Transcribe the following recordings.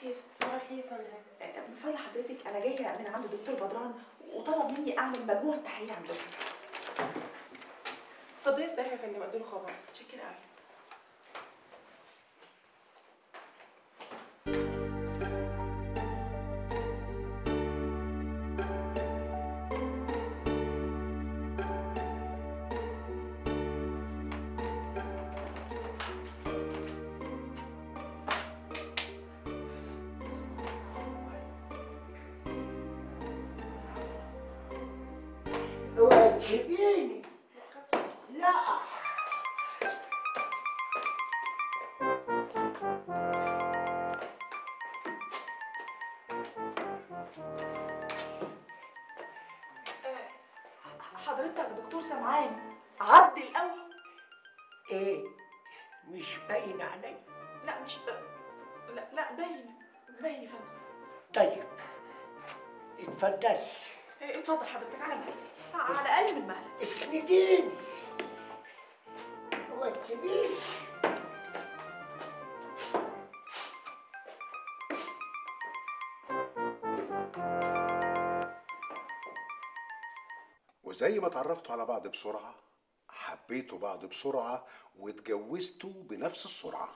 الخير صباح الخير يا فندم آه، من فضل حضرتك انا جايه من عند الدكتور بدران وطلب مني اعمل مجموعه تحاليل عندكم اتفضلي استريحي يا فندم اديله خبر متشكره قوي اوعي تسيبيني لا حضرتك دكتور سمعان عبد القوي ايه مش باين علي لا مش لا لا باين باين يا فندم طيب اتفضلي إيه، اتفضل حضرتك على مهلك آه، على اقل من مهلك اسنديني اوعي تسيبيني وزي ما اتعرفتوا على بعض بسرعة حبيتوا بعض بسرعة واتجوزتوا بنفس السرعة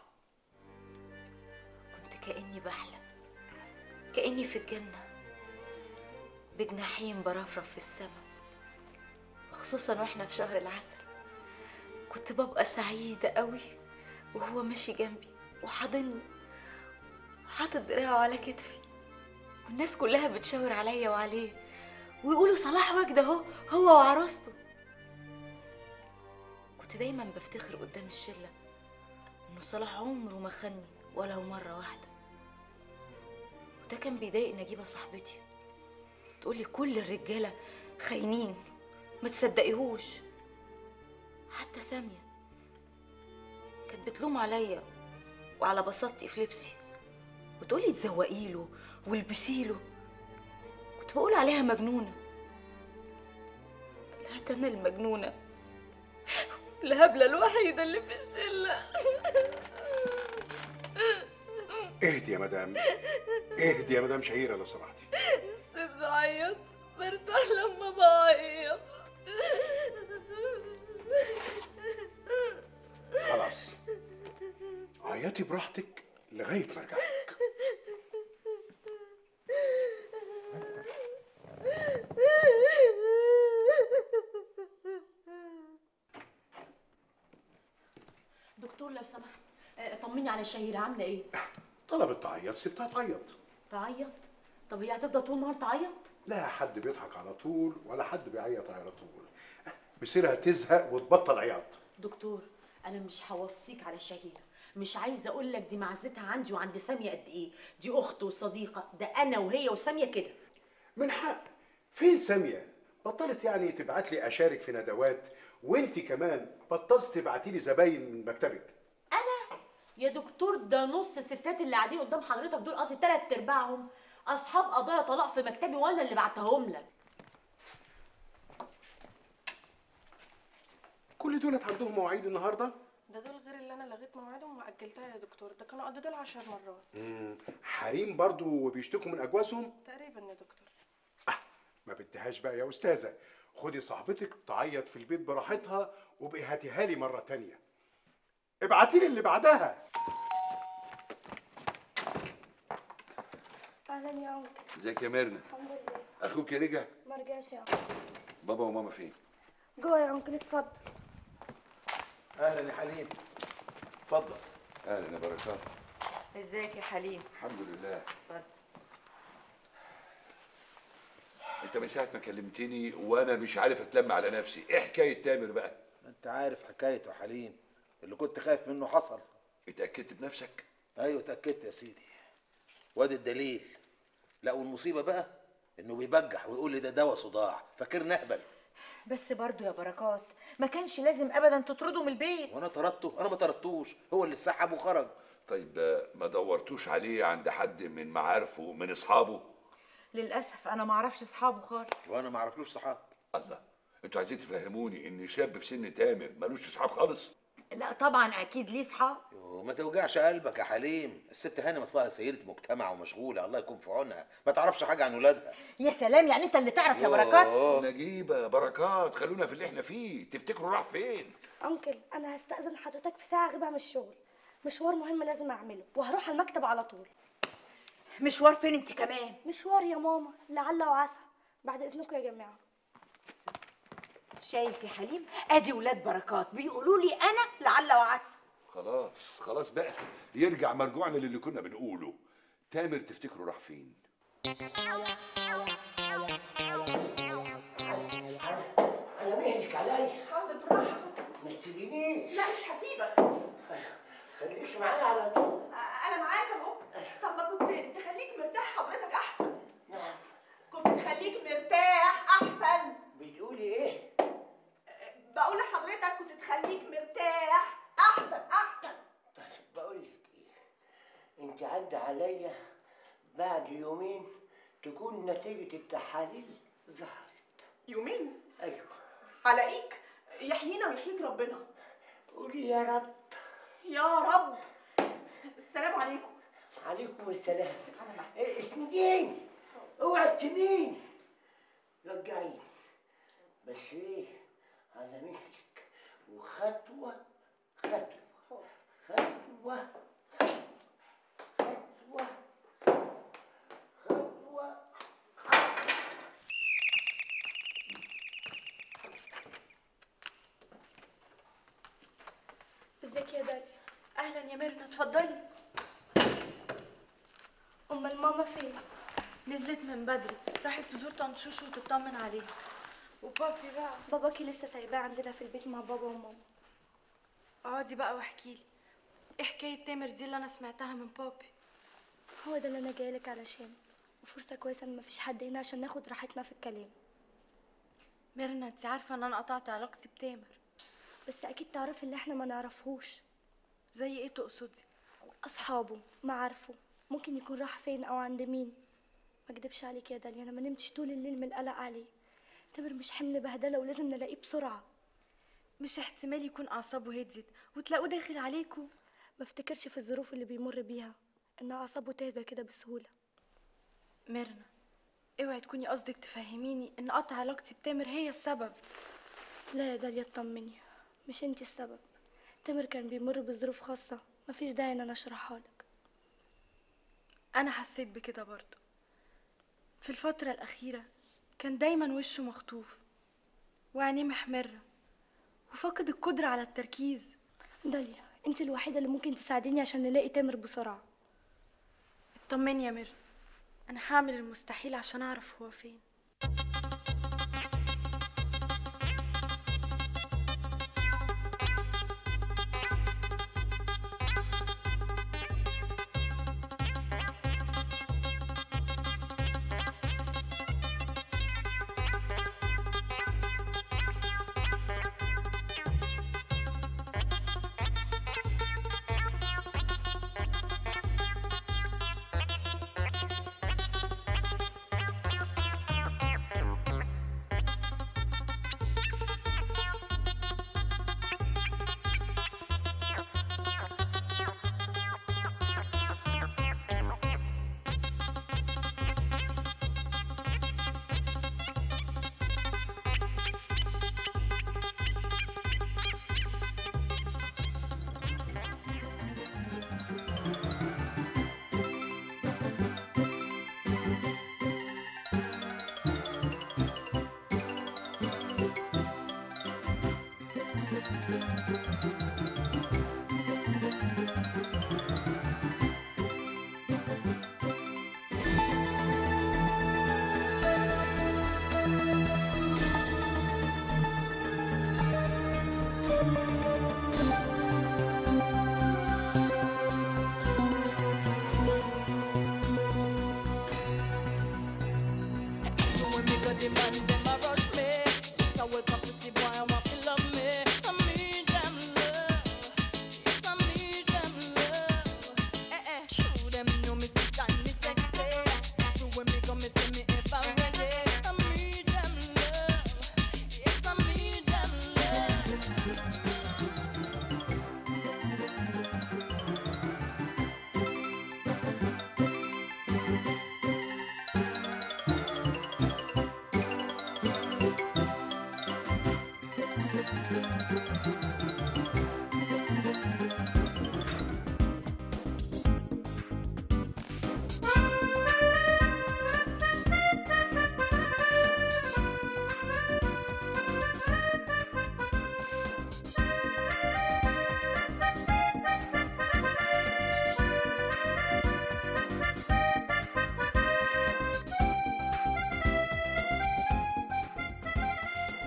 كنت كأني بحلم كأني في الجنة بجناحين برفرف في السماء خصوصا واحنا في شهر العسل كنت ببقى سعيدة قوي وهو ماشي جنبي وحاضني وحاطط دراعه على كتفي والناس كلها بتشاور عليا وعليه ويقولوا صلاح وجد اهو هو وعروسته كنت دايما بفتخر قدام الشلة انه صلاح عمره ما خني ولو مرة واحدة وده كان بيضايق نجيبة صاحبتي تقولي كل الرجالة خاينين ما تصدقيهوش حتى سامية كانت بتلوم عليا وعلى بساطتي في لبسي وتقولي تزوقيله والبسيله كنت بقول عليها مجنونة طلعت أنا المجنونة الهبلة الوحيدة اللي في الشلة اهدي يا مدام اهدي يا مدام شهيرة لو سمحتي سيبني أعيط برتاح لما بعيط خلاص عيطي براحتك لغاية ما ارجع لك دكتور لو سمحت آه، طمني على شهيرة عاملة ايه؟ طلبت تعيط سبتها تعيط تعيط؟ طب هي هتفضل طول النهار تعيط؟ لا حد بيضحك على طول ولا حد بيعيط على طول بصيرها تزهق وتبطل عياط دكتور انا مش هوصيك على شهيرة مش عايزه اقول لك دي معزتها عندي وعند ساميه قد ايه دي اخت وصديقه ده انا وهي وساميه كده من حق فين سامية بطلت يعني تبعت لي اشارك في ندوات وانت كمان بطلت تبعتي لي زباين من مكتبك يا دكتور ده نص الستات اللي قاعدين قدام حضرتك دول قصدي تلات ارباعهم اصحاب قضايا طلاق في مكتبي وانا اللي بعتهم لك كل دولت عندهم مواعيد النهارده ده دول غير اللي انا لغيت موعدهم واجلتها يا دكتور ده كانوا قضوا دول 10 مرات مم، حريم برضو وبيشتكوا من اجوازهم تقريبا يا دكتور ما بديهاش بقى يا استاذه خدي صاحبتك تعيط في البيت براحتها وبقي هاتيها لي مره تانية ابعتي لي اللي بعدها اهلا يا انكل ازيك يا ميرنا الحمد لله اخوك رجع ما رجعش يا انكل بابا وماما فين جوه يا انكل اتفضل اهلا يا حليم اتفضل اهلا يا بركات ازيك يا حليم الحمد لله اتفضل انت من ساعه ما كلمتني وانا مش عارف اتلم على نفسي ايه حكايه تامر بقى انت عارف حكايته يا حليم اللي كنت خايف منه حصل اتاكدت بنفسك ايوه اتاكدت يا سيدي وادي الدليل لا والمصيبه بقى انه بيبجح ويقول لي ده دواء صداع فاكرني اهبل بس برضو يا بركات ما كانش لازم ابدا تطرده من البيت وانا طردته انا ما طردتوش هو اللي سحب وخرج طيب آه، ما دورتوش عليه عند حد من معارفه من اصحابه للاسف انا ما اعرفش اصحابه خالص وانا ما اعرفلوش صحاب الله انتوا عايزين تفهموني ان شاب في سن تامر ملوش اصحاب خالص لا طبعا اكيد ليه صحاب وما توجعش قلبك يا حليم الست هانم اصلها سيدة مجتمع ومشغولة الله يكون في عونها ما تعرفش حاجة عن ولادها يا سلام يعني انت اللي تعرف يا بركات نجيبه بركات خلونا في اللي احنا فيه تفتكروا راح فين انكل انا هستأذن حضرتك في ساعة اغيبها من الشغل مشوار مهم لازم اعمله وهروح على المكتب على طول مشوار فين انت كمان مشوار يا ماما لعل وعسى بعد اذنكم يا جماعة شايف يا حليم ادي ولاد بركات بيقولوا لي انا لعل وعسى خلاص خلاص بقى يرجع مرجوعنا للي كنا بنقوله تامر تفتكروا راح فين على مهلك عليا حاضر بالراحه ما تسيبينيش لا مش هسيبك خليكي معايا على طول انا معاك اهو طب ما كنت تخليك مرتاح حضرتك احسن نعم كنت تخليك مرتاح احسن بتقولي ايه بقول لحضرتك كنت تخليك مرتاح احسن احسن طيب بقول لك ايه انت عدى عليا بعد يومين تكون نتيجة التحاليل ظهرت يومين ايوه هلاقيك يحيينا ويحييك ربنا قولي يا رب يا رب السلام عليكم عليكم السلام إيه اسندين اوعى تسيبيني رجعيني بس ايه على مهلك وخطوة خطوة خطوة خطوة خطوة ازيك يا داليا اهلا يا ميرنا اتفضلي امال ماما فين نزلت من بدري راحت تزور طنط شوشو وتطمن عليها وبابي بقى باباكي لسه سايباه عندنا في البيت مع بابا وماما اقعدي بقى واحكي لي ايه حكايه تامر دي اللي انا سمعتها من بابي هو ده اللي انا جايلك علشان وفرصة كويسة ان مفيش حد هنا عشان ناخد راحتنا في الكلام ميرنا انت عارفه ان انا قطعت علاقتي بتامر بس اكيد تعرفي اللي احنا ما نعرفهوش زي ايه تقصدي اصحابه معارفه ممكن يكون راح فين او عند مين ما اكدبش عليك يا داليا انا ما نمتش طول الليل من القلق عليه تامر مش حمل بهدله ولازم نلاقيه بسرعه مش احتمال يكون اعصابه هديت وتلاقوه داخل عليكم ما افتكرش في الظروف اللي بيمر بيها ان اعصابه تهدى كده بسهوله ميرنا اوعي تكوني قصدك تفهميني ان قطع علاقتي بتامر هي السبب لا يا داليا اطمني مش انتي السبب تامر كان بيمر بظروف خاصه مفيش داعي ان انا اشرحها لك انا حسيت بكده برضو في الفتره الاخيره كان دايما وشه مخطوف وعينيه محمره وفاقد القدره على التركيز داليا انت الوحيده اللي ممكن تساعديني عشان نلاقي تامر بسرعه اطمني يا ميرنا انا هعمل المستحيل عشان اعرف هو فين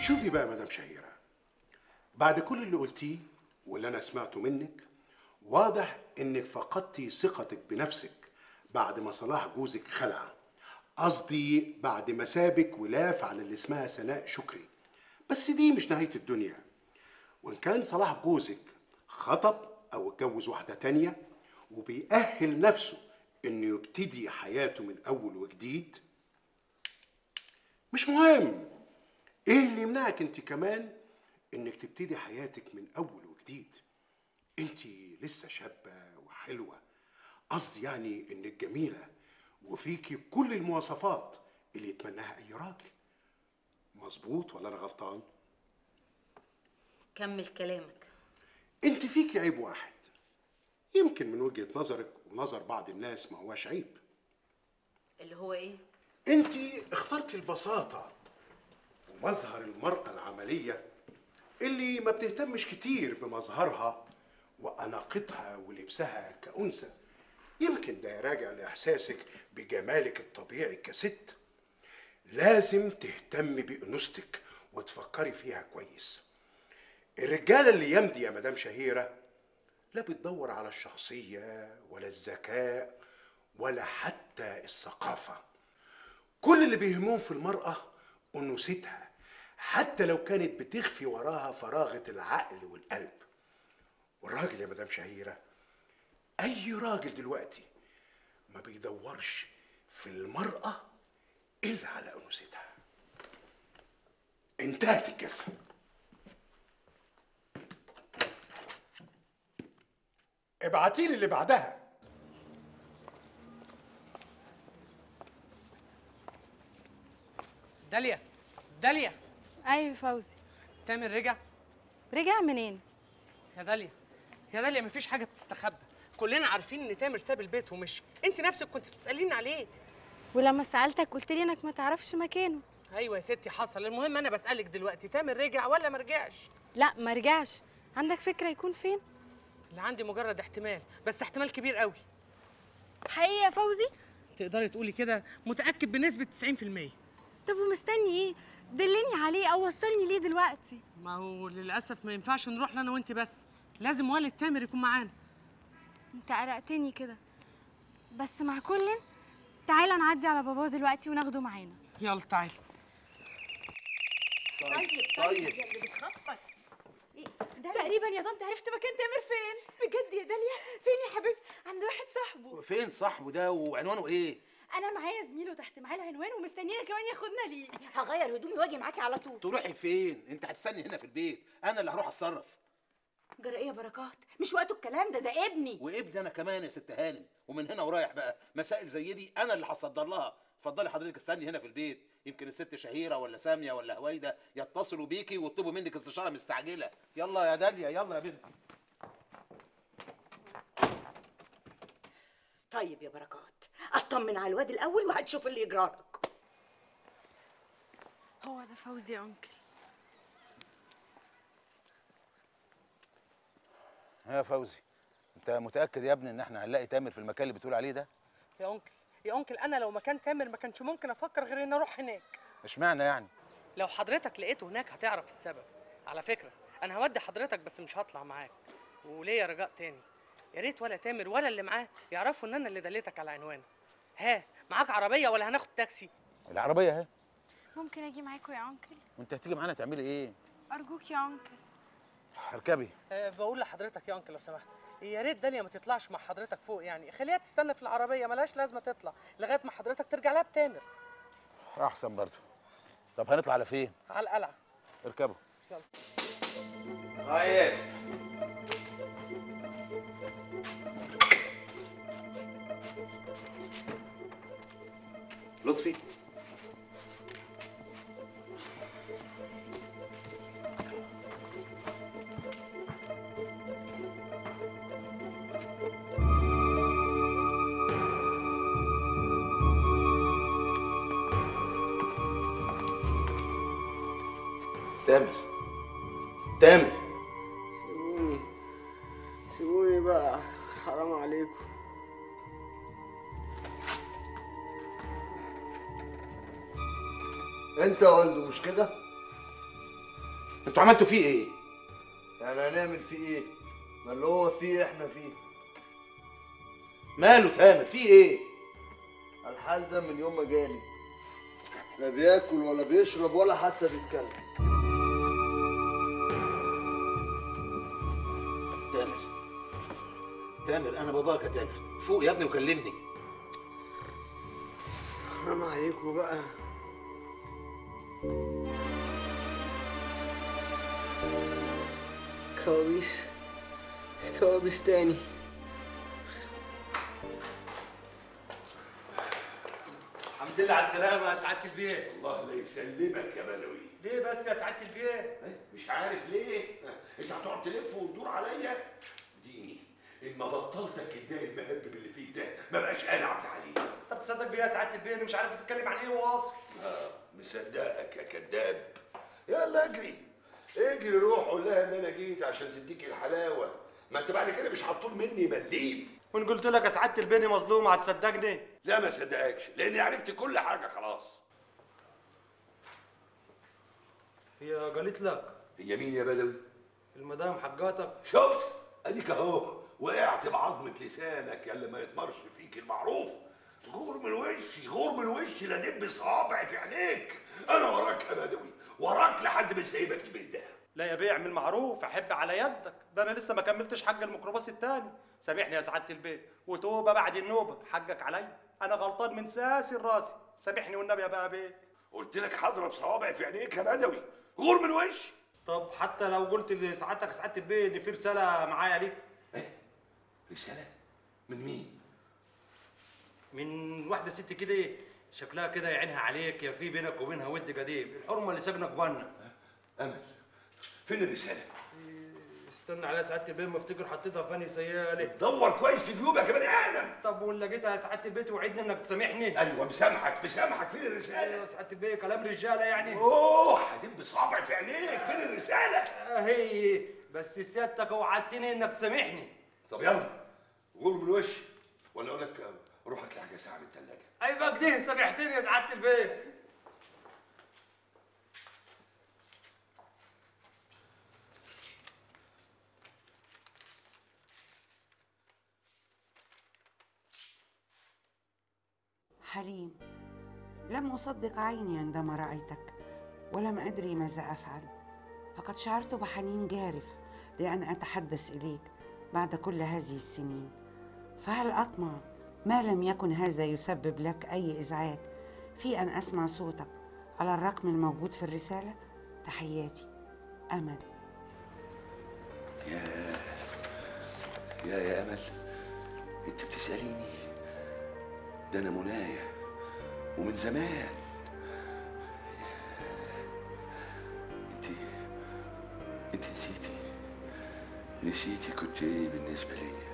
شوفي بقى يا مدام شهيرة بعد كل اللي قلتيه واللي أنا سمعته منك واضح إنك فقدتي ثقتك بنفسك بعد ما صلاح جوزك خلع قصدي بعد ما سابك ولaf على اللي اسمها سناء شكري بس دي مش نهاية الدنيا وإن كان صلاح جوزك خطب أو اتجوز واحدة تانية وبيأهل نفسه إنه يبتدي حياته من أول وجديد مش مهم ايه اللي يمنعك انت كمان انك تبتدي حياتك من اول وجديد انت لسه شابه وحلوه قصدي يعني انك جميله وفيكي كل المواصفات اللي يتمناها اي راجل مظبوط ولا انا غلطان كمل كلامك انت فيكي عيب واحد يمكن من وجهه نظرك ونظر بعض الناس ما هواش عيب اللي هو ايه انت اخترتي البساطة ومظهر المرأة العملية اللي ما بتهتمش كتير بمظهرها وأناقتها ولبسها كأنثى يمكن ده راجع لإحساسك بجمالك الطبيعي كست لازم تهتمي بأنوثتك وتفكري فيها كويس الرجالة اللي يمدي يا مدام شهيرة لا بتدور على الشخصية ولا الذكاء ولا حتى الثقافة كل اللي بيهمهم في المرأة أنوثتها حتى لو كانت بتخفي وراها فراغة العقل والقلب والراجل يا مدام شهيرة أي راجل دلوقتي ما بيدورش في المرأة إلا على أنوثتها انتهت الجلسة ابعتيلي اللي بعدها داليا داليا ايوه فوزي تامر رجع رجع منين يا داليا يا داليا مفيش حاجه بتستخبى كلنا عارفين ان تامر ساب البيت ومشي انت نفسك كنت بتساليني عليه ولما سالتك قلت لي انك ما تعرفش مكانه ايوه يا ستي حصل المهم انا بسالك دلوقتي تامر رجع ولا ما رجعش لا ما رجعش عندك فكره يكون فين اللي عندي مجرد احتمال بس احتمال كبير قوي حقيقي يا فوزي تقدري تقولي كده متاكد بنسبه 90% طب ومستني ايه دلني عليه او وصلني ليه دلوقتي ما هو للاسف ما ينفعش نروح لنا وانت بس لازم والد تامر يكون معانا انت قلقتني كده بس مع كل تعالى نعدي على باباه دلوقتي وناخده معانا يلا تعالي طيب طيب يا اللي بتخبط تقريبا يا طنط عرفت مكان تامر فين بجد يا داليا فين يا حبيبتي عند واحد صاحبه فين صاحبه ده وعنوانه ايه انا معايا زميله تحت معاه العنوان ومستنينا كمان ياخدنا ليه هغير هدومي واجي معاكي على طول تروحي فين انت هتستني هنا في البيت انا اللي هروح اتصرف جرى ايه يا بركات مش وقته الكلام ده ده ابني وابني انا كمان يا ست هانم ومن هنا ورايح بقى مسائل زي دي انا اللي هصدر لها اتفضلي حضرتك استني هنا في البيت يمكن الست شهيره ولا ساميه ولا هويده يتصلوا بيكي ويطلبوا منك استشاره مستعجله يلا يا داليا يلا يا بنتي طيب يا بركات اطمن على الواد الاول وهتشوف اللي يجرالك هو ده فوزي يا انكل يا فوزي انت متاكد يا ابني ان احنا هنلاقي تامر في المكان اللي بتقول عليه ده يا انكل يا انكل انا لو مكان تامر ما كانش ممكن افكر غير ان اروح هناك اشمعنى يعني لو حضرتك لقيته هناك هتعرف السبب على فكره انا هودي حضرتك بس مش هطلع معاك وليا رجاء تاني يا ريت ولا تامر ولا اللي معاه يعرفوا ان انا اللي دليتك على عنوانه ها معاك عربيه ولا هناخد تاكسي العربيه اهي ممكن اجي معاكوا يا انكل وانت هتيجي معانا تعملي ايه ارجوك يا انكل اركبي أه بقول لحضرتك يا انكل لو سمحت يا ريت داليا ما تطلعش مع حضرتك فوق يعني خليها تستنى في العربيه ملهاش لازمه تطلع لغايه ما حضرتك ترجع لها بتامر احسن برضه طب هنطلع على فين على القلعه اركبوا يلا طيب لطفي تامر تامر سيبوني سيبوني بقى حرام عليكم انت عنده مش كده انتوا عملتوا فيه ايه يعني هنعمل فيه ايه ما اللي هو فيه احنا فيه ماله تامر فيه ايه الحال ده من يوم ما جالي لا بياكل ولا بيشرب ولا حتى بيتكلم تامر تامر انا باباك يا تامر فوق يا ابني وكلمني حرام عليكم بقى كوابيس كوابيس تاني الحمد لله على السلامة يا سعادة البيه الله لا يسلمك يا بدوي ليه بس يا سعادة البيه؟ مش عارف ليه انت هتقعد تلف وتدور عليا ديني ان ما بطلتك الداء المهبب اللي فيك ده ما بقاش انا عبد الحليم طب تصدق بيه يا سعادة البيه انا مش عارف تتكلم عن ايه واصل اه مصدقك يا كذاب يلا اجري اجري روح قول لها ان انا جيت عشان تديك الحلاوه ما انت بعد كده مش هتطول مني مليم وان قلت لك يا سعادة البيه اني مظلوم هتصدقني؟ لا ما صدقكش لاني عرفت كل حاجه خلاص هي قالت لك هي مين يا بدوي المدام حقاتك شفت اديك اهو وقعت بعظمه لسانك يا اللي ما يطمرش فيك المعروف غور من وشي غور من وشي لا دب صوابعي في عينيك انا وراك يا بدوي وراك لحد ما سايبك البيت ده لا يا بيه اعمل معروف احب على يدك ده انا لسه ما كملتش حق الميكروباص التاني سامحني يا سعادة البيه وتوبة بعد النوبة حقك عليا انا غلطان من ساسي لراسي سامحني والنبي يا بقى بيه قلت لك هضرب صوابعي في عينيك يا بدوي غور من وشي طب حتى لو قلت لسعادتك يا سعادة البيه ان في رسالة معايا ليك رسالة من مين؟ من واحدة ست كده شكلها كده يا عينها عليك يا في بينك وبينها ود قديم الحرمة اللي ساكنة جوانا امل فين الرسالة؟ استنى على سعادة البيه ما افتكر حطيتها في انهي سيالة دور كويس في جيوبك يا بني ادم طب واللي لقيتها يا سعادة البيه توعدني انك تسامحني ايوه مسامحك مسامحك فين الرسالة؟ ايوه يا سعادة البيه كلام رجالة يعني اوه هدب صوابعي في عينيك فين الرسالة؟ هي بس سيادتك وعدتني انك تسامحني طب يلا غور من وشي ولا اقول لك روح هات لي حاجه ساعه من الثلاجه ايوه كده سامحتني يا سعادة البيه حليم لم أصدق عيني عندما رأيتك ولم أدري ماذا أفعل فقد شعرت بحنين جارف لأن أتحدث إليك بعد كل هذه السنين فهل أطمع ما لم يكن هذا يسبب لك أي إزعاج في أن أسمع صوتك على الرقم الموجود في الرسالة تحياتي أمل يا يا يا امل انت بتساليني ده انا منايا ومن زمان انت انت نسيتي نسيتي كنت ايه بالنسبه ليا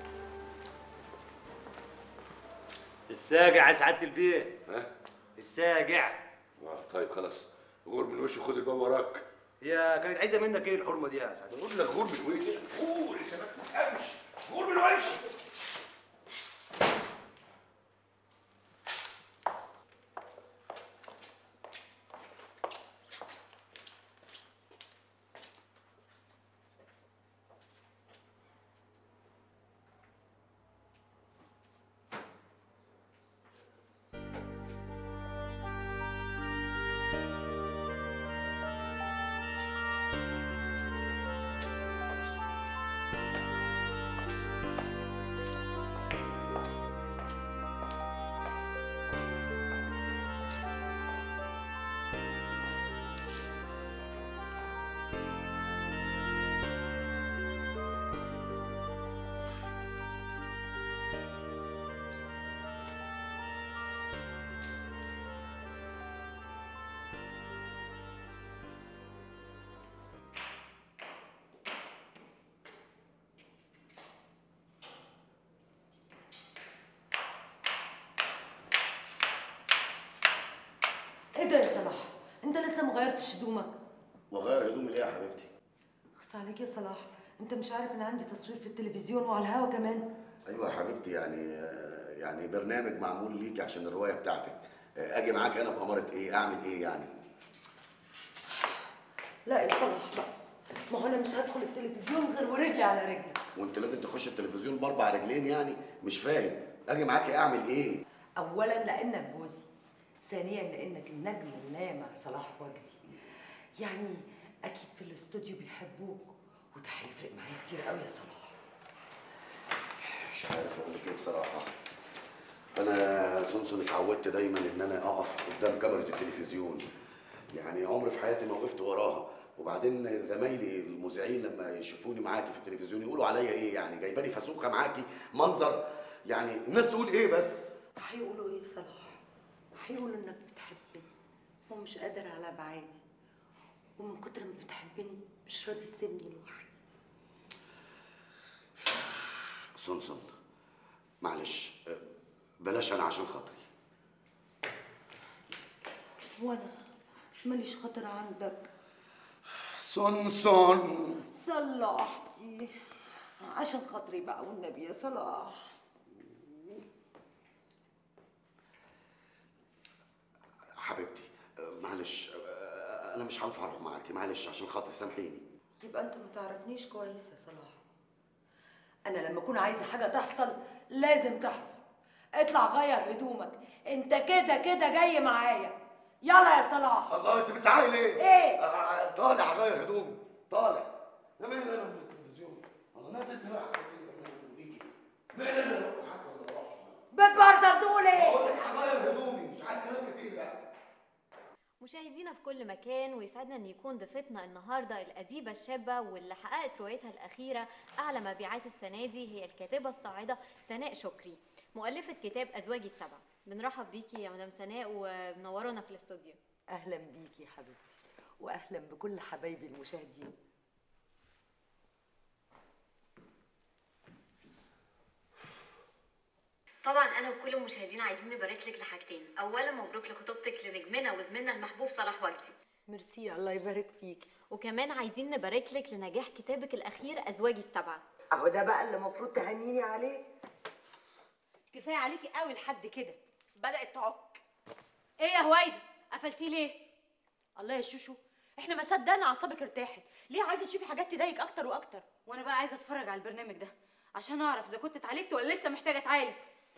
الساجع يا سعادة البيه ها الساجع آه، طيب خلاص غور من وشي خد الباب وراك هي كانت عايزة منك ايه الحرمة دي يا سعادة بقول لك غور من وشي غور انت ما تفهمش غور من وشي ايه ده يا صلاح انت لسه ما غيرتش هدومك وغير هدومي ليه يا حبيبتي؟ خص عليك يا صلاح انت مش عارف ان عندي تصوير في التلفزيون وعلى الهوا كمان ايوه يا حبيبتي يعني يعني برنامج معمول ليكي عشان الروايه بتاعتك اجي معاك انا بأمارة ايه اعمل ايه يعني لا يا صلاح بقى ما هو انا مش هدخل التلفزيون غير ورجلي على رجلي وانت لازم تخش التلفزيون باربع رجلين يعني مش فاهم اجي معاكي اعمل ايه اولا لانك جوزي ثانيا لانك النجم اللامع صلاح وجدي يعني اكيد في الاستوديو بيحبوك وده هيفرق معايا كتير قوي يا صلاح مش عارف اقول لك ايه بصراحه انا سونسون اتعودت دايما ان انا اقف قدام كاميرا التلفزيون يعني عمري في حياتي ما وقفت وراها وبعدين زمايلي المذيعين لما يشوفوني معاكي في التلفزيون يقولوا عليا ايه يعني جايباني فسوخه معاكي منظر يعني الناس تقول ايه بس هيقولوا ايه يا صلاح هيقولوا انك بتحبني ومش قادر على بعادي ومن كتر ما بتحبني مش راضي تسيبني لوحدي سونسون معلش أه، بلاش انا عشان خاطري وانا ماليش خاطر عندك سونسون صلحتي عشان خاطري بقى والنبي يا صلاح حبيبتي أه، معلش أه، انا مش هينفع اروح معاكي معلش عشان خاطري سامحيني يبقى انت ما تعرفنيش كويس يا صلاح انا لما اكون عايزه حاجه تحصل لازم تحصل اطلع غير هدومك انت كده كده جاي معايا يلا يا صلاح الله انت بتزعقي ليه؟ ايه؟ آه، طالع اغير هدومي طالع ده مين انا من التلفزيون؟ الله نازل تروح مين انا معاك ولا ما اروحش؟ بتبرطب تقول ايه؟ بقول لك هغير هدومي مش عايز كلام كتير بقى مشاهدينا في كل مكان ويسعدنا ان يكون ضيفتنا النهارده الاديبه الشابه واللي حققت روايتها الاخيره اعلى مبيعات السنه دي هي الكاتبه الصاعده سناء شكري مؤلفه كتاب ازواجي السبع بنرحب بيكي يا مدام سناء ومنورانا في الاستوديو اهلا بيكي يا حبيبتي واهلا بكل حبايبي المشاهدين طبعا انا وكل المشاهدين عايزين نبارك لك لحاجتين اولا مبروك لخطوبتك لنجمنا وزميلنا المحبوب صلاح وجدي ميرسي الله يبارك فيكي وكمان عايزين نبارك لك لنجاح كتابك الاخير ازواجي السبعه اهو ده بقى اللي المفروض تهنيني عليه كفايه عليكي قوي لحد كده بدات تعك ايه يا هويدا قفلتيه ليه الله يا شوشو احنا ما صدقنا اعصابك ارتاحت ليه عايزه تشوفي حاجات تضايقك اكتر واكتر وانا بقى عايزه اتفرج على البرنامج ده عشان اعرف اذا كنت اتعالجت ولا لسه محتاجه اتعالج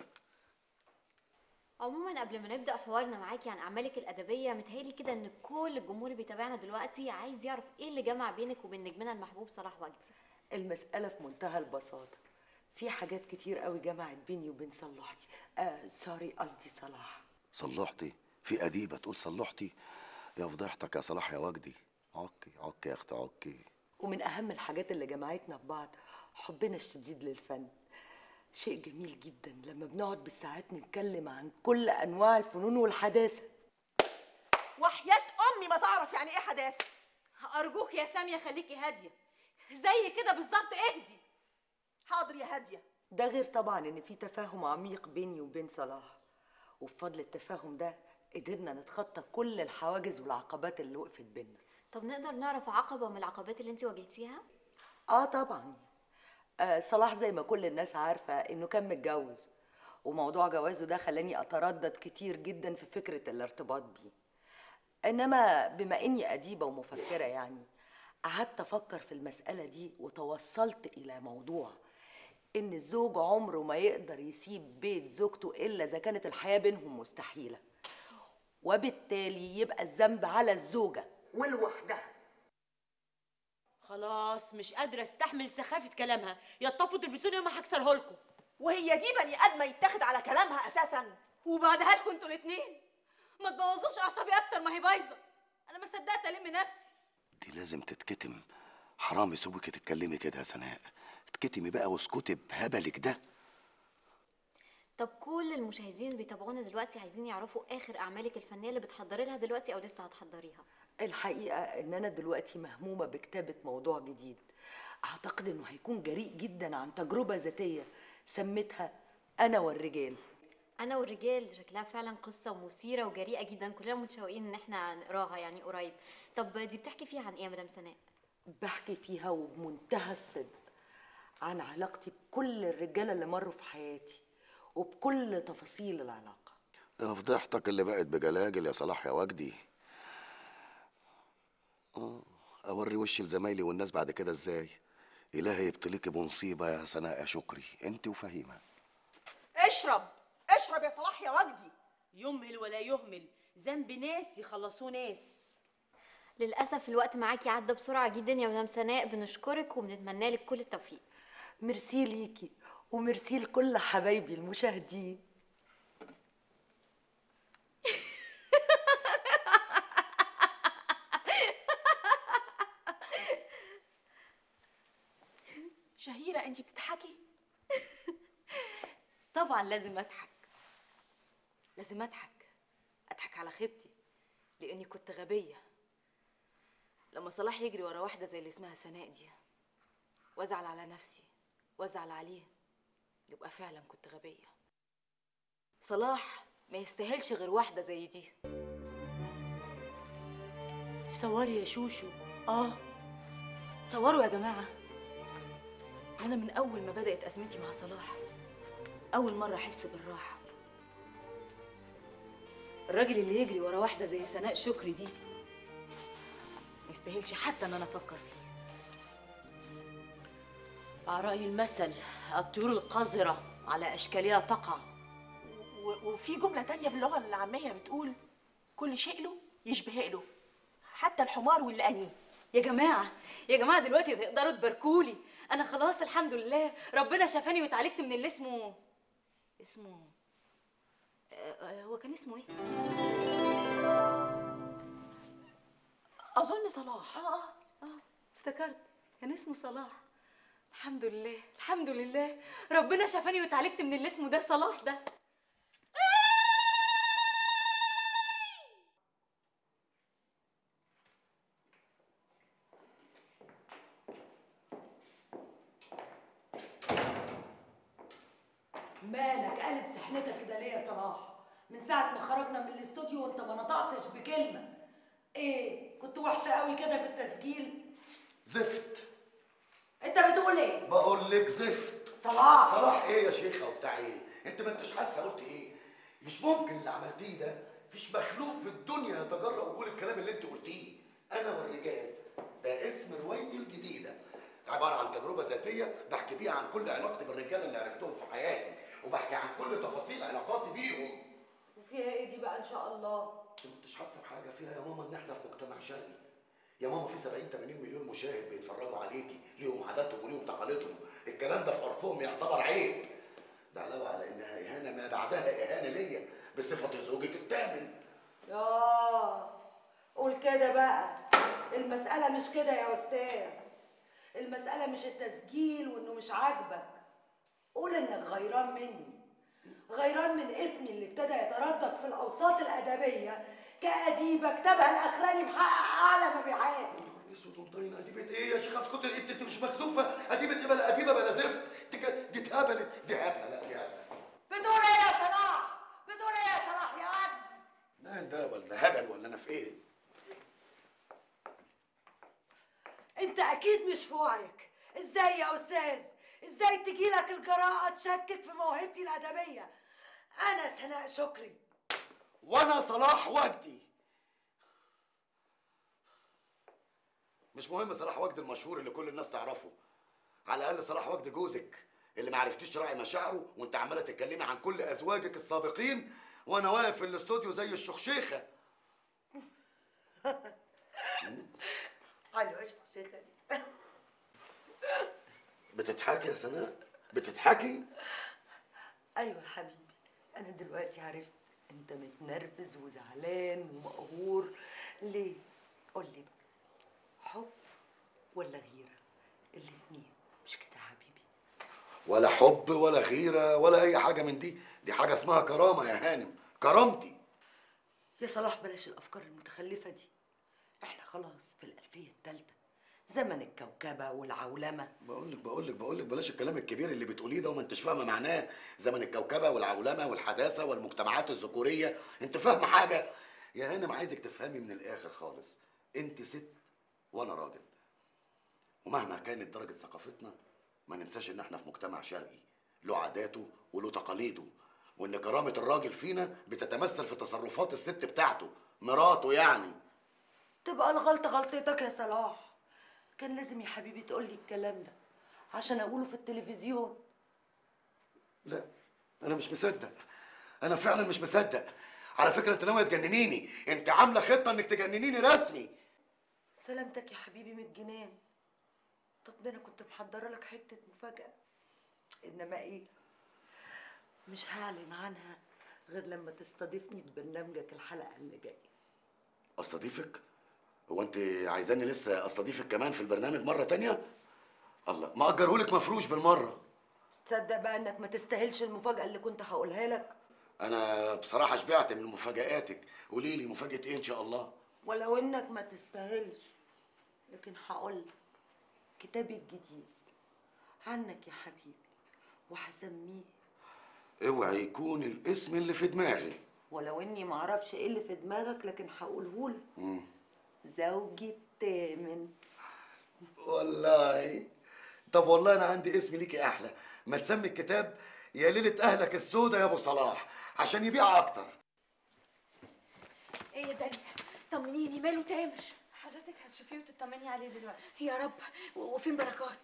عموما قبل ما نبدا حوارنا معاكي عن اعمالك الادبيه متهيألي كده ان كل الجمهور اللي بيتابعنا دلوقتي عايز يعرف ايه اللي جمع بينك وبين نجمنا المحبوب صلاح وجدي المسألة في منتهى البساطة في حاجات كتير قوي جمعت بيني وبين صلحتي آه سوري قصدي صلاح صلحتي في أديبة تقول صلحتي يا فضيحتك يا صلاح يا وجدي عكي عكي يا أخت عكي ومن أهم الحاجات اللي جمعتنا ببعض حبنا الشديد للفن شيء جميل جدا لما بنقعد بالساعات نتكلم عن كل أنواع الفنون والحداثة وحياه امي ما تعرف يعني ايه حداثه ارجوك يا ساميه خليكي هاديه زي كده بالظبط اهدي حاضر يا هاديه ده غير طبعا ان في تفاهم عميق بيني وبين صلاح وبفضل التفاهم ده قدرنا نتخطى كل الحواجز والعقبات اللي وقفت بينا طب نقدر نعرف عقبه من العقبات اللي انت واجهتيها اه طبعا آه صلاح زي ما كل الناس عارفه انه كان متجوز وموضوع جوازه ده خلاني اتردد كتير جدا في فكره الارتباط بيه انما بما اني اديبه ومفكره يعني قعدت افكر في المساله دي وتوصلت الى موضوع ان الزوج عمره ما يقدر يسيب بيت زوجته الا اذا كانت الحياه بينهم مستحيله وبالتالي يبقى الذنب على الزوجه ولوحدها خلاص مش قادره استحمل سخافه كلامها يا تطفوا التلفزيون ما هكسره لكم وهي دي بني ادمه يتاخد على كلامها اساسا وبعدها لكم انتوا الاتنين ما تبوظوش اعصابي اكتر ما هي بايظه انا ما صدقت الم نفسي دي لازم تتكتم حرام يسويكي تتكلمي كده يا سناء اتكتمي بقى واسكتي بهبلك ده طب كل المشاهدين اللي بيتابعونا دلوقتي عايزين يعرفوا اخر اعمالك الفنيه اللي بتحضري لها دلوقتي او لسه هتحضريها الحقيقه ان انا دلوقتي مهمومه بكتابه موضوع جديد اعتقد انه هيكون جريء جدا عن تجربه ذاتيه سميتها انا والرجال انا والرجال شكلها فعلا قصه مثيره وجريئه جدا كلنا متشوقين ان احنا نقراها يعني قريب طب دي بتحكي فيها عن ايه يا مدام سناء بحكي فيها وبمنتهى الصدق عن علاقتي بكل الرجاله اللي مروا في حياتي وبكل تفاصيل العلاقه يا فضيحتك اللي بقت بجلاجل يا صلاح يا وجدي آه، اوري وشي لزمايلي والناس بعد كده ازاي الهي يبتليكي بمصيبه يا سناء يا شكري انت وفهيمه اشرب اشرب يا صلاح يا وجدي يمهل ولا يهمل ذنب ناس يخلصوه ناس للاسف الوقت معاكي عدى بسرعه جدا يا مدام سناء بنشكرك وبنتمنى لك كل التوفيق ميرسي ليكي وميرسي لكل حبايبي المشاهدين شهيرة انت بتضحكي طبعا لازم اضحك لازم اضحك اضحك على خيبتي لاني كنت غبيه لما صلاح يجري ورا واحده زي اللي اسمها سناء دي وازعل على نفسي وازعل عليه يبقى فعلا كنت غبيه صلاح ما يستاهلش غير واحده زي دي تصوري يا شوشو اه صوروا يا جماعه انا من اول ما بدات ازمتي مع صلاح اول مره احس بالراحه الراجل اللي يجري ورا واحده زي سناء شكري دي ما يستاهلش حتى ان انا افكر فيه على رأي المثل الطيور القذرة على أشكالها تقع و- وفي جملة تانية باللغة العامية بتقول كل شيء له يشبه له حتى الحمار والأني يا جماعه يا جماعه دلوقتي تقدروا تباركولي انا خلاص الحمد لله ربنا شفاني واتعالجت من اللي اسمه اسمه آه، آه، هو كان اسمه ايه أظن صلاح اه اه اه افتكرت كان اسمه صلاح الحمد لله الحمد لله ربنا شفاني واتعالجت من اللي اسمه ده صلاح ده مالك قلب سحنتك كده ليه يا صلاح من ساعة ما خرجنا من الاستوديو وانت ما نطقتش بكلمة ايه كنت وحشة قوي كده في التسجيل زفت انت بتقول ايه بقول لك زفت صلاح صلاح ايه يا شيخه وبتاع ايه انت ما انتش حاسه قلت ايه مش ممكن اللي عملتيه ده مفيش مخلوق في الدنيا يتجرأ ويقول الكلام اللي انت قلتيه انا والرجال ده اسم روايتي الجديده عباره عن تجربه ذاتيه بحكي بيها عن كل علاقتي بالرجاله اللي عرفتهم في حياتي وبحكي عن كل تفاصيل علاقاتي بيهم وفيها ايه دي بقى ان شاء الله انت مش حاسه بحاجه فيها يا ماما ان احنا في مجتمع شرقي يا ماما في 70 80 مليون مشاهد بيتفرجوا عليكي ليهم عاداتهم وليهم تقاليدهم الكلام ده في عرفهم يعتبر عيب ده علاوه على انها اهانه ما بعدها اهانه ليا بصفه زوجك الثامن اه قول كده بقى المسألة مش كده يا أستاذ المسألة مش التسجيل وإنه مش عاجبك قول إنك غيران مني غيران من اسمي اللي ابتدى يتردد في الأوساط الأدبية كأديبة كتابها الأخراني محقق أعلى مبيعات اسود ومطين اديبه ايه يا شيخ اسكت انت انت مش مكسوفه اديبه ايه بلا اديبه بلا زفت دي كانت- دي اتهبلت دي هبله لا دي هبله بتقول إيه يا صلاح؟ بتقول إيه يا صلاح يا وجدي؟ لا ده ولا هبل ولا انا في ايه أنت أكيد مش في وعيك إزاي يا أستاذ؟ إزاي تجيلك الجراءة تشكك في موهبتي الأدبية؟ أنا سناء شكري وانا صلاح وجدي مش مهم صلاح وجدي المشهور اللي كل الناس تعرفه على الاقل صلاح وجدي جوزك اللي ما عرفتيش تراعي مشاعره وانت عماله تتكلمي عن كل ازواجك السابقين وانا واقف في الاستوديو زي الشخشيخه حلوة يا شيخة دي بتضحكي يا سناء بتضحكي ايوه يا حبيبي انا دلوقتي عرفت انت متنرفز وزعلان ومقهور ليه قول لي بقى حب ولا غيره الاتنين مش كده يا حبيبي ولا حب ولا غيره ولا اي حاجه من دي دي حاجه اسمها كرامه يا هانم كرامتي يا صلاح بلاش الافكار المتخلفه دي احنا خلاص في الالفيه الثالثه زمن الكوكبه والعولمه بقول لك بقول لك بقول لك بلاش الكلام الكبير اللي بتقوليه ده وما انتش فاهمه معناه زمن الكوكبه والعولمه والحداثه والمجتمعات الذكوريه انت فاهمه حاجه يا هانم عايزك تفهمي من الاخر خالص انت ست وانا راجل ومهما كانت درجه ثقافتنا ما ننساش ان احنا في مجتمع شرقي له عاداته وله تقاليده وان كرامه الراجل فينا بتتمثل في تصرفات الست بتاعته مراته يعني تبقى الغلطه غلطتك يا صلاح كان لازم يا حبيبي تقولي الكلام ده عشان اقوله في التلفزيون لا انا مش مصدق انا فعلا مش مصدق على فكره انت ناويه تجننيني انت عامله خطه انك تجننيني رسمي سلامتك يا حبيبي من الجنان طب ده انا كنت محضره لك حته مفاجاه انما ايه مش هعلن عنها غير لما تستضيفني في برنامجك الحلقه اللي جايه استضيفك هو انت عايزاني لسه استضيفك كمان في البرنامج مره تانية الله ما اجرهولك مفروش بالمره تصدق بقى انك ما تستاهلش المفاجاه اللي كنت هقولها لك انا بصراحه شبعت من مفاجآتك قولي لي مفاجاه ايه ان شاء الله ولو انك ما تستاهلش لكن هقول لك كتابي الجديد عنك يا حبيبي وهسميه اوعي يكون الاسم اللي في دماغي ولو اني ما اعرفش ايه اللي في دماغك لكن هقوله لك مم. زوجي الثامن والله طب والله انا عندي اسم ليكي احلى ما تسمي الكتاب يا ليله اهلك السودة يا ابو صلاح عشان يبيع اكتر ايه يا داليا طمنيني ماله تامر حضرتك هتشوفيه وتطمني عليه دلوقتي يا رب و- وفين بركات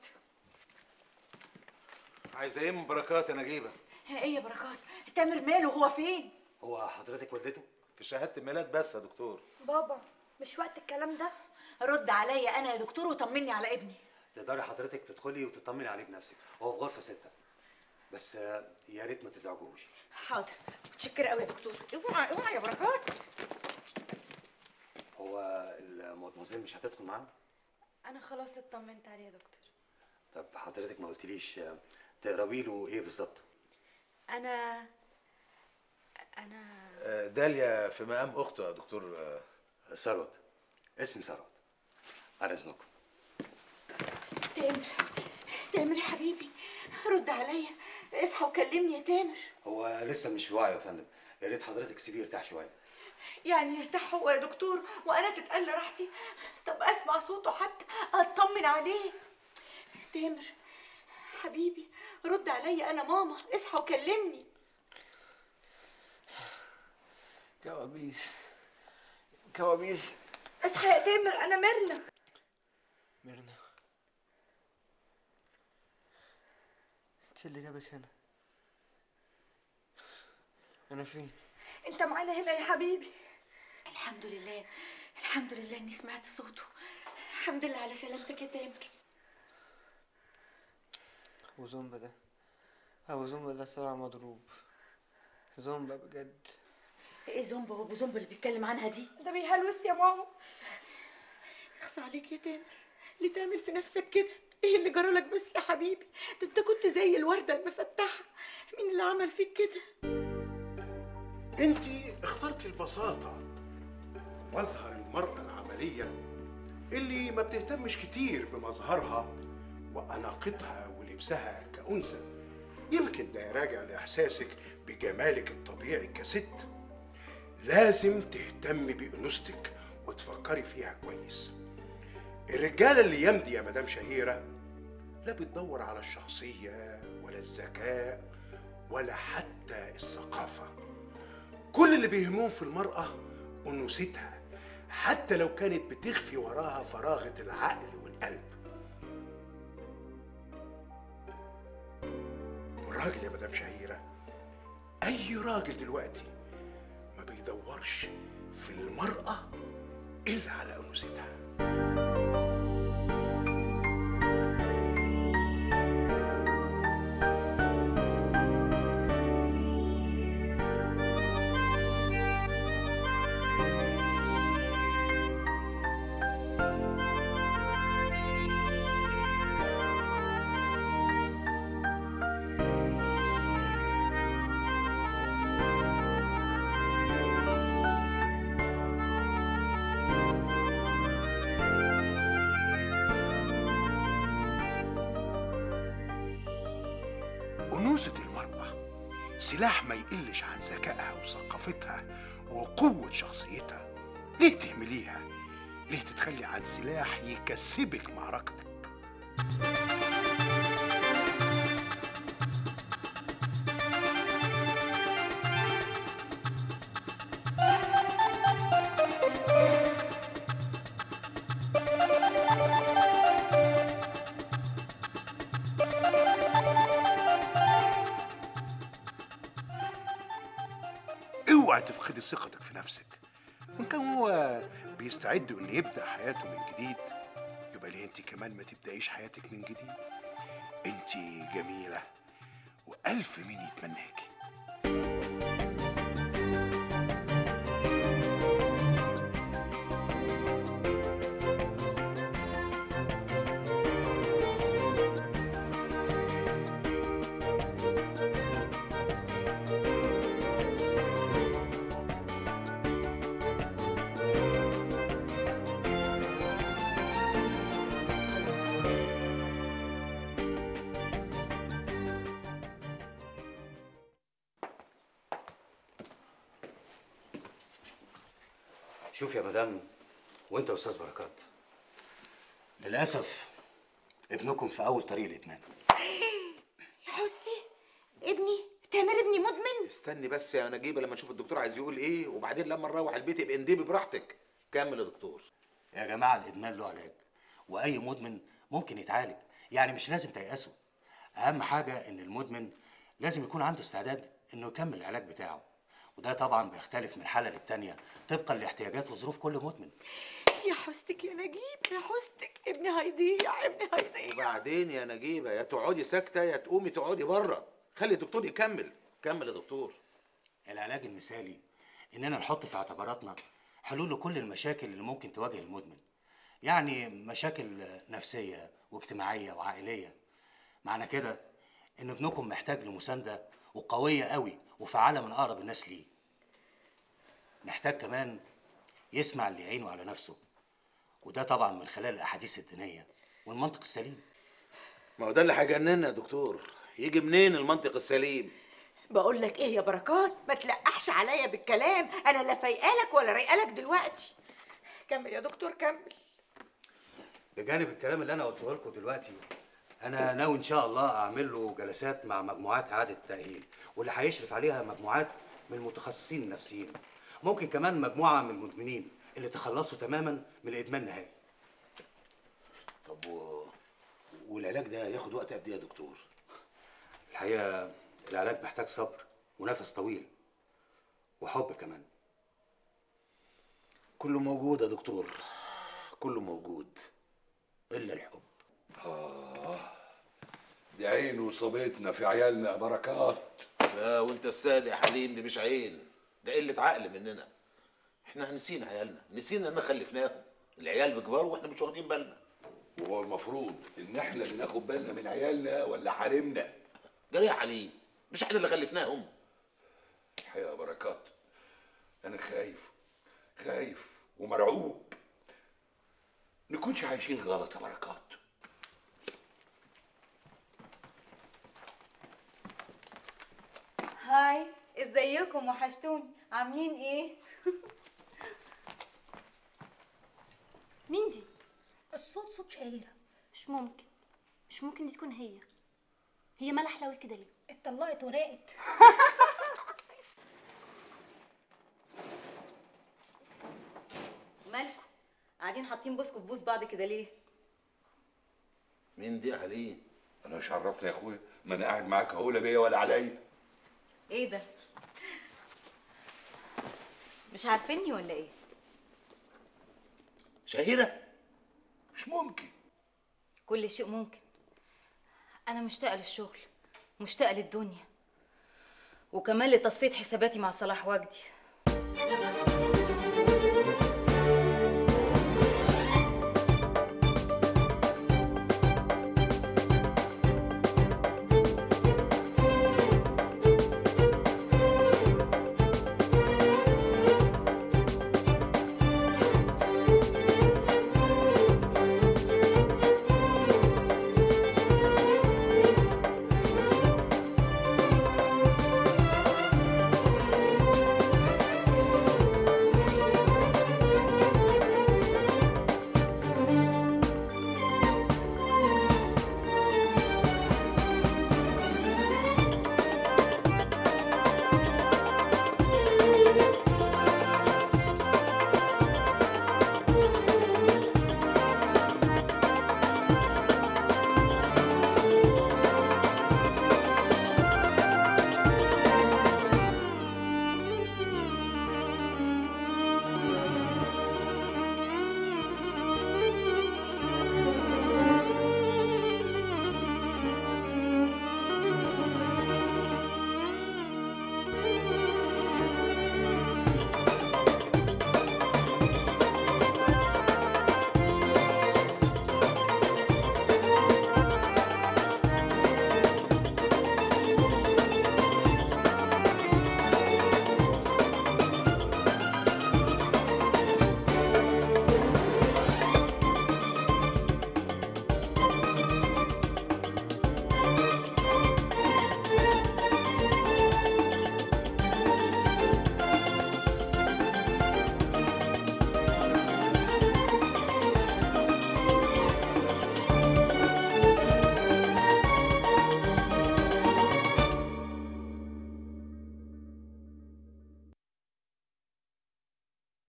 عايزه ايه من بركات يا نجيبه ايه يا بركات تامر ماله هو فين هو حضرتك والدته في شهاده الميلاد بس يا دكتور بابا مش وقت الكلام ده رد عليا انا يا دكتور وطمني على ابني تقدري حضرتك تدخلي وتطمني عليه بنفسك هو في غرفه سته بس آه، يا ريت ما تزعجوش حاضر متشكر قوي يا دكتور اوعى اوعى يا بركات هو المدموزيل مش هتدخل معانا انا خلاص اطمنت عليه يا دكتور طب حضرتك ما قلتليش آه، تقربي له ايه بالظبط انا انا آه، داليا في مقام اخته يا دكتور آه، ثروت اسمي ثروت على اذنكم تامر تامر يا حبيبي رد عليا اصحى وكلمني يا تامر هو لسه مش في وعيه يا فندم يا ريت حضرتك سيبيه يرتاح شويه يعني يرتاح هو يا دكتور وانا تتقل راحتي طب اسمع صوته حتى اطمن عليه تامر حبيبي رد عليا انا ماما اصحى وكلمني كوابيس كوابيس اصحى يا تامر انا ميرنا ميرنا انت اللي جابك هنا انا فين انت معانا هنا يا حبيبي الحمد لله الحمد لله اني سمعت صوته الحمد لله على سلامتك يا تامر ابو زومبا ده ابو زومبا ده طلع مضروب زومبا بجد ايه زومبا وابو زومبا اللي بيتكلم عنها دي ده بيهلوس يا ماما اخصى عليك يا تامر ليه تعمل في نفسك كده ايه اللي جرالك بس يا حبيبي ده انت كنت زي الورده المفتحه مين اللي عمل فيك كده انت اخترتي البساطة مظهر المرأة العملية اللي ما بتهتمش كتير بمظهرها وأناقتها ولبسها كأنثى يمكن ده راجع لإحساسك بجمالك الطبيعي كست لازم تهتمي بأنوثتك وتفكري فيها كويس الرجالة اللي يمدي يا مدام شهيرة لا بتدور على الشخصية ولا الذكاء ولا حتى الثقافة كل اللي بيهمهم في المرأة أنوثتها حتى لو كانت بتخفي وراها فراغة العقل والقلب والراجل يا مدام شهيرة أي راجل دلوقتي ما بيدورش في المرأة إلا على أنوثتها أنوثة المرأة سلاح ما يقلش عن ذكائها وثقافتها وقوة شخصيتها ليه تهمليها؟ ليه تتخلي عن سلاح يكسبك معركتك؟ اوعي تفقدي ثقتك في نفسك وان كان هو بيستعد انه يبدا حياته من جديد يبقى ليه انت كمان ما تبدايش حياتك من جديد انت جميله والف مين يتمناكي شوف يا مدام وانت يا استاذ بركات للاسف ابنكم في اول طريق الادمان يا حسني ابني تامر ابني مدمن استني بس يا نجيبه لما نشوف الدكتور عايز يقول ايه وبعدين لما نروح البيت يبقى اندبي براحتك كمل يا دكتور يا جماعه الادمان له علاج واي مدمن ممكن يتعالج يعني مش لازم تيأسوا اهم حاجه ان المدمن لازم يكون عنده استعداد انه يكمل العلاج بتاعه وده طبعا بيختلف من حاله للتانيه طبقا لاحتياجات وظروف كل مدمن يا حسنك يا نجيب يا حسنك ابني هيضيع ابني هيضيع وبعدين يا نجيبه يا تقعدي ساكته يا تقومي تقعدي بره خلي الدكتور يكمل كمل يا دكتور العلاج المثالي اننا نحط في اعتباراتنا حلول لكل المشاكل اللي ممكن تواجه المدمن يعني مشاكل نفسيه واجتماعيه وعائليه معنى كده ان ابنكم محتاج لمسانده وقويه قوي وفعاله من اقرب الناس ليه محتاج كمان يسمع اللي يعينه على نفسه وده طبعا من خلال الاحاديث الدينيه والمنطق السليم ما هو ده اللي هيجننا يا دكتور يجي منين المنطق السليم بقول لك ايه يا بركات ما تلقحش عليا بالكلام انا لا فايقالك ولا رايقالك دلوقتي كمل يا دكتور كمل بجانب الكلام اللي انا قلته لكم دلوقتي انا ناوي ان شاء الله اعمل له جلسات مع مجموعات اعاده تاهيل واللي هيشرف عليها مجموعات من المتخصصين النفسيين ممكن كمان مجموعه من المدمنين اللي تخلصوا تماما من الادمان نهائي طب و... والعلاج ده ياخد وقت قد ايه يا دكتور الحقيقه العلاج محتاج صبر ونفس طويل وحب كمان كله موجود يا دكتور كله موجود الا الحب آه دي عين وصبيتنا في عيالنا يا بركات لا وانت السادة يا حليم دي مش عين ده قلة عقل مننا احنا نسينا عيالنا نسينا ان خلفناهم العيال بكبار واحنا مش واخدين بالنا وهو المفروض ان احنا اللي ناخد بالنا من عيالنا ولا حريمنا جري يا حليم مش احنا اللي خلفناهم الحقيقه يا بركات انا خايف خايف ومرعوب نكونش عايشين غلط يا بركات هاي ازيكم وحشتوني عاملين ايه مين دي؟ الصوت صوت شهيرة مش ممكن مش ممكن دي تكون هي هي مالها حلاوة كده ليه؟ اتطلقت وراقت مالكم قاعدين حاطين بوسكوا في بوس بعض كده ليه مين دي يا حليم انا مش عرفني يا اخويا ما انا قاعد معاك اهو لا بيا ولا عليا ايه ده مش عارفيني ولا ايه شهيرة مش ممكن كل شيء ممكن انا مشتاقه للشغل مشتاقه للدنيا وكمان لتصفيه حساباتي مع صلاح وجدي